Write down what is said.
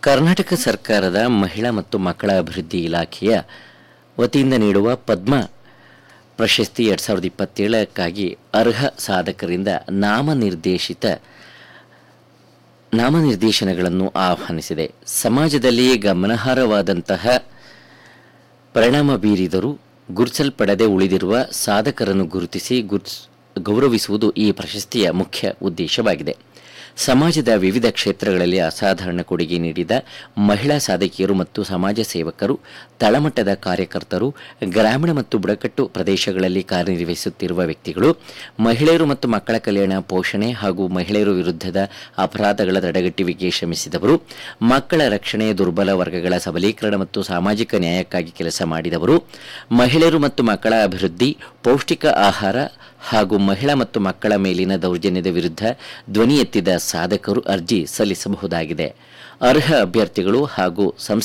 ಕರ್ನಾಟಕ ಸರ್ಕಾರದ ಮಹಿಳಾ ಮತ್ತು ಮಕ್ಕಳ ಅಭಿವೃದ್ಧಿ ಇಲಾಖೆಯ ವತಿಯಿಂದ ನೀಡುವ ಪದ್ಮ ಪ್ರಶಸ್ತಿ ಎರಡು ಸಾವಿರದ ಇಪ್ಪತ್ತೇಳಕ್ಕಾಗಿ ಅರ್ಹ ಸಾಧಕರಿಂದ ನಾಮನಿರ್ದೇಶಿತ ನಾಮನಿರ್ದೇಶನಗಳನ್ನು ಆಹ್ವಾನಿಸಿದೆ ಸಮಾಜದಲ್ಲಿ ಗಮನಾರ್ಹವಾದಂತಹ ಪರಿಣಾಮ ಬೀರಿದರೂ ಗುರುತಿಸಲ್ಪಡದೆ ಉಳಿದಿರುವ ಸಾಧಕರನ್ನು ಗುರುತಿಸಿ ಗುರ್ಸ್ ಗೌರವಿಸುವುದು ಈ ಪ್ರಶಸ್ತಿಯ ಮುಖ್ಯ ಉದ್ದೇಶವಾಗಿದೆ ಸಮಾಜದ ವಿವಿಧ ಕ್ಷೇತ್ರಗಳಲ್ಲಿ ಅಸಾಧಾರಣ ಕೊಡುಗೆ ನೀಡಿದ ಮಹಿಳಾ ಸಾಧಕಿಯರು ಮತ್ತು ಸಮಾಜ ಸೇವಕರು ತಳಮಟ್ಟದ ಕಾರ್ಯಕರ್ತರು ಗ್ರಾಮೀಣ ಮತ್ತು ಬುಡಕಟ್ಟು ಪ್ರದೇಶಗಳಲ್ಲಿ ಕಾರ್ಯನಿರ್ವಹಿಸುತ್ತಿರುವ ವ್ಯಕ್ತಿಗಳು ಮಹಿಳೆಯರು ಮತ್ತು ಮಕ್ಕಳ ಕಲ್ಯಾಣ ಪೋಷಣೆ ಹಾಗೂ ಮಹಿಳೆಯರು ವಿರುದ್ಧದ ಅಪರಾಧಗಳ ತಡೆಗಟ್ಟುವಿಕೆ ಶ್ರಮಿಸಿದವರು ಮಕ್ಕಳ ರಕ್ಷಣೆ ದುರ್ಬಲ ವರ್ಗಗಳ ಸಬಲೀಕರಣ ಮತ್ತು ಸಾಮಾಜಿಕ ನ್ಯಾಯಕ್ಕಾಗಿ ಕೆಲಸ ಮಾಡಿದವರು ಮಹಿಳೆಯರು ಮತ್ತು ಮಕ್ಕಳ ಅಭಿವೃದ್ಧಿ ಪೌಷ್ಟಿಕ ಆಹಾರ ಹಾಗೂ ಮಹಿಳಾ ಮತ್ತು ಮಕ್ಕಳ ಮೇಲಿನ ದೌರ್ಜನ್ಯದ ವಿರುದ್ಧ ಧ್ವನಿ ಎತ್ತಿದ ಸಾಧಕರು ಅರ್ಜಿ ಸಲ್ಲಿಸಬಹುದಾಗಿದೆ ಅರ್ಹ ಅಭ್ಯರ್ಥಿಗಳು ಹಾಗೂ ಸಂಸ್ಥೆ